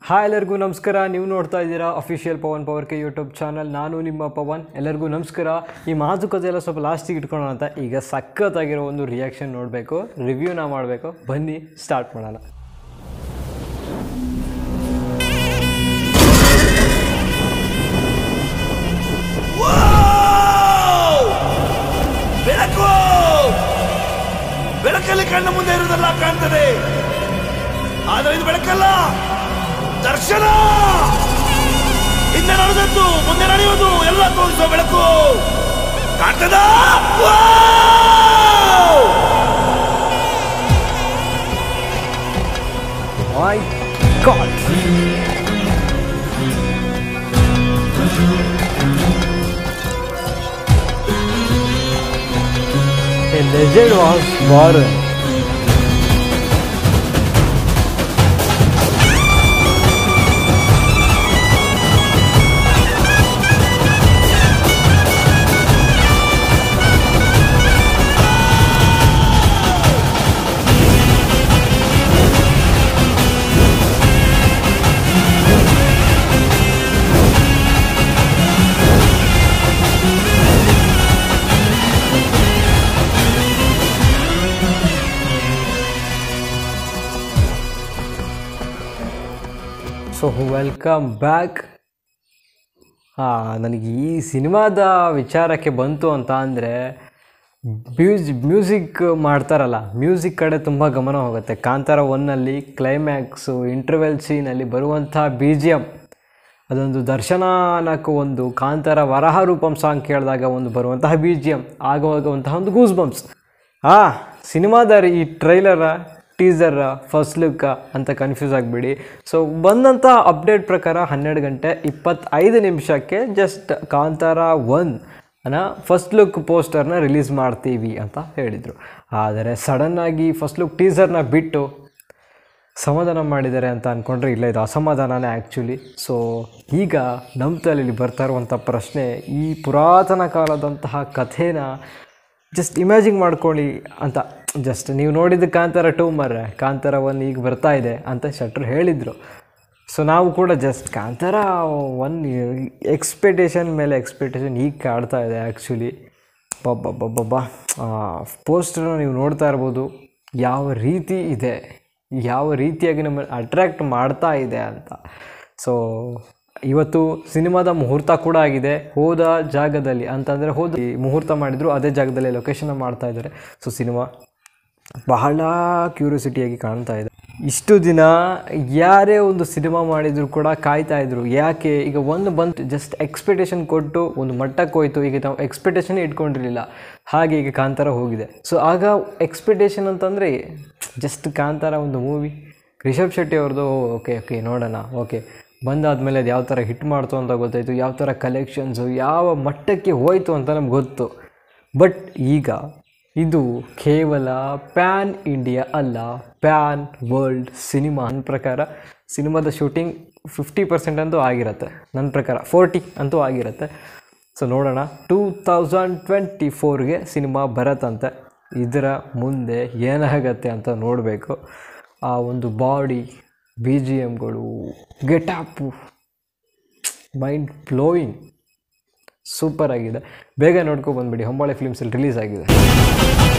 Hi ಎಲ್ಲರಿಗೂ ನಮಸ್ಕಾರ ನೀವು ನೋಡ್ತಾ ಇದ್ದೀರಾ ಅಫಿಷಿಯಲ್ ಪವನ್ ಪವರ್ ಕೆ ಯೂಟ್ಯೂಬ್ ಚಾನಲ್ ನಾನು ನಿಮ್ಮ ಪವನ್ ಎಲ್ಲರಿಗೂ ನಮಸ್ಕಾರ ಈ ಮಾತುಕತೆ ಎಲ್ಲ ಸ್ವಲ್ಪ ಲಾಸ್ಟಿಗೆ ಇಟ್ಕೊಳ್ಳೋಣ ಅಂತ ಈಗ ಸಖತ್ತಾಗಿರೋ ಒಂದು ರಿಯಾಕ್ಷನ್ ನೋಡಬೇಕು ರಿವ್ಯೂನ ಮಾಡಬೇಕು ಬನ್ನಿ ಸ್ಟಾರ್ಟ್ ಮಾಡೋಣ ವಾವ್! ಬೆಳಕು ಬೆಳಕಲ್ಲಿ ಕಣ್ಣ ಮುಂದೆ ಇರುವುದೆಲ್ಲ ಕಾಣ್ತದೆ ಆದರೆ ಇದು ಬೆಳಕಲ್ಲ ದರ್ಶನ ಹಿಂದೆ ನಡೆದದ್ದು ಮುಂದೆ ನಡೆಯುವುದು ಎಲ್ಲ ತೋರಿಸುವ ಬೆಳಕು ಕಾಣ್ತದ my God A legend was born. So welcome back ಹಾಂ ನನಗೆ ಈ ಸಿನಿಮಾದ ವಿಚಾರಕ್ಕೆ ಬಂತು ಅಂತ ಅಂದರೆ ಮ್ಯೂಸ್ ಮ್ಯೂಸಿಕ್ ಮಾಡ್ತಾರಲ್ಲ ಮ್ಯೂಸಿಕ್ ಕಡೆ ತುಂಬ ಗಮನ ಹೋಗುತ್ತೆ ಕಾಂತಾರ ಒನ್ನಲ್ಲಿ ಕ್ಲೈಮ್ಯಾಕ್ಸು ಇಂಟರ್ವೆಲ್ ಸೀನಲ್ಲಿ ಬರುವಂಥ ಬಿ ಜಿ ಎಮ್ ಅದೊಂದು ದರ್ಶನ ಅನ್ನೋಕ್ಕೂ ಒಂದು ಕಾಂತಾರ ವರಹ ರೂಪಂ ಸಾಂಗ್ ಕೇಳಿದಾಗ ಒಂದು ಬರುವಂತಹ ಬಿ ಜಿ ಎಮ್ ಆಗುವಂತಹ ಒಂದು ಗೂಸ್ ಬಂಪ್ಸ್ ಆ ಸಿನಿಮಾದ ಈ ಟ್ರೈಲರ ಟೀಸರ್ ಫಸ್ಟ್ ಲುಕ್ ಅಂತ ಕನ್ಫ್ಯೂಸ್ ಆಗಿಬಿಡಿ ಸೊ ಬಂದಂಥ ಅಪ್ಡೇಟ್ ಪ್ರಕಾರ ಹನ್ನೆರಡು ಗಂಟೆ ಇಪ್ಪತ್ತೈದು ನಿಮಿಷಕ್ಕೆ ಜಸ್ಟ್ ಕಾಂತಾರ ಒನ್ ಅನ್ನ ಫಸ್ಟ್ ಲುಕ್ ಪೋಸ್ಟರ್ನ ರಿಲೀಸ್ ಮಾಡ್ತೀವಿ ಅಂತ ಹೇಳಿದರು ಆದರೆ ಸಡನ್ನಾಗಿ ಫಸ್ಟ್ ಲುಕ್ ಟೀಸರ್ನ ಬಿಟ್ಟು ಸಮಾಧಾನ ಮಾಡಿದ್ದಾರೆ ಅಂತ ಅಂದ್ಕೊಂಡ್ರೆ ಇಲ್ಲ ಇದು ಅಸಮಾಧಾನನೇ ಆ್ಯಕ್ಚುಲಿ ಸೊ ಈಗ ನಮ್ಮ ತಲೆಯಲ್ಲಿ ಬರ್ತಾ ಇರುವಂಥ ಪ್ರಶ್ನೆ ಈ ಪುರಾತನ ಕಾಲದಂತಹ ಕಥೆನ ಜಸ್ಟ್ ಇಮ್ಯಾಜಿನ್ ಮಾಡ್ಕೊಳ್ಳಿ ಅಂತ ಜಸ್ಟ್ ನೀವು ನೋಡಿದ್ದು ಕಾಂತಾರ ಟೂ ಮರ್ರೆ ಕಾಂತಾರ ಒನ್ ಈಗ ಬರ್ತಾ ಇದೆ ಅಂತ ಶಟ್ರು ಹೇಳಿದರು ಸೊ ನಾವು ಕೂಡ ಜಸ್ಟ್ ಕಾಂತಾರ ಒನ್ ಎಕ್ಸ್ಪೆಕ್ಟೇಷನ್ ಮೇಲೆ ಎಕ್ಸ್ಪೆಕ್ಟೇಷನ್ ಈಗ ಕಾಡ್ತಾ ಇದೆ ಆ್ಯಕ್ಚುಲಿ ಬಬ್ಬಬ್ಬಬ್ಬಬ್ಬ ಪೋಸ್ಟರ್ನ ನೀವು ನೋಡ್ತಾ ಇರ್ಬೋದು ಯಾವ ರೀತಿ ಇದೆ ಯಾವ ರೀತಿಯಾಗಿ ನಮ್ಮನ್ನು ಅಟ್ರ್ಯಾಕ್ಟ್ ಮಾಡ್ತಾ ಇದೆ ಅಂತ ಸೊ ಇವತ್ತು ಸಿನಿಮಾದ ಮುಹೂರ್ತ ಕೂಡ ಆಗಿದೆ ಹೋದ ಜಾಗದಲ್ಲಿ ಅಂತಂದರೆ ಹೋದ ಈ ಮುಹೂರ್ತ ಮಾಡಿದ್ರು ಅದೇ ಜಾಗದಲ್ಲಿ ಲೊಕೇಶನ್ ಮಾಡ್ತಾ ಇದ್ದಾರೆ ಸೊ ಸಿನಿಮಾ ಬಹಳ ಕ್ಯೂರಿಯಾಸಿಟಿಯಾಗಿ ಕಾಣ್ತಾ ಇದೆ ಇಷ್ಟು ದಿನ ಯಾರೇ ಒಂದು ಸಿನಿಮಾ ಮಾಡಿದ್ರು ಕೂಡ ಕಾಯ್ತಾ ಇದ್ರು ಯಾಕೆ ಈಗ ಒಂದು ಬಂತು ಜಸ್ಟ್ ಎಕ್ಸ್ಪೆಕ್ಟೇಷನ್ ಕೊಟ್ಟು ಒಂದು ಮಟ್ಟಕ್ಕೆ ಹೋಯ್ತು ಈಗ ನಾವು ಎಕ್ಸ್ಪೆಕ್ಟೇಷನ್ ಇಟ್ಕೊಂಡಿರಲಿಲ್ಲ ಹಾಗೆ ಈಗ ಕಾಂತಾರ ಹೋಗಿದೆ ಸೊ ಆಗ ಎಕ್ಸ್ಪೆಕ್ಟೇಷನ್ ಅಂತಂದರೆ ಜಸ್ಟ್ ಕಾಂತಾರ ಒಂದು ಮೂವಿ ರಿಷಬ್ ಶೆಟ್ಟಿ ಅವ್ರದ್ದು ಓಕೆ ಓಕೆ ನೋಡೋಣ ಓಕೆ ಬಂದಾದಮೇಲೆ ಅದು ಯಾವ ಥರ ಹಿಟ್ ಮಾಡ್ತು ಅಂತ ಗೊತ್ತಾಯಿತು ಯಾವ ಥರ ಕಲೆಕ್ಷನ್ಸು ಯಾವ ಮಟ್ಟಕ್ಕೆ ಹೋಯಿತು ಅಂತ ನಮ್ಗೆ ಗೊತ್ತು ಬಟ್ ಈಗ ಇದು ಕೇವಲ ಪ್ಯಾನ್ ಇಂಡಿಯಾ ಅಲ್ಲ ಪ್ಯಾನ್ ವರ್ಲ್ಡ್ ಸಿನಿಮಾ ನನ್ನ ಪ್ರಕಾರ ಸಿನಿಮಾದ ಶೂಟಿಂಗ್ ಫಿಫ್ಟಿ ಪರ್ಸೆಂಟ್ ಅಂತೂ ಆಗಿರುತ್ತೆ ನನ್ನ ಪ್ರಕಾರ ಫೋರ್ಟಿ ಅಂತೂ ಆಗಿರುತ್ತೆ ಸೊ ನೋಡೋಣ ಟೂ ತೌಸಂಡ್ ಟ್ವೆಂಟಿ ಫೋರ್ಗೆ ಸಿನಿಮಾ ಬರತ್ತಂತೆ ಇದರ ಮುಂದೆ ಏನಾಗತ್ತೆ ಅಂತ ನೋಡಬೇಕು ಆ ಒಂದು ಬಾಡಿ ಬಿ ಜಿ ಎಮ್ಗಳು ಗೆಟಾಪು ಮೈಂಡ್ ಬ್ಲೋಯಿಂಗ್ ಸೂಪರ್ ಆಗಿದೆ ಬೇಗ ನೋಡ್ಕೊ ಬಂದ್ಬಿಡಿ ಹೊಂಬಾಳೆ ಫಿಲ್ಮ್ಸಲ್ಲಿ ರಿಲೀಸ್ ಆಗಿದೆ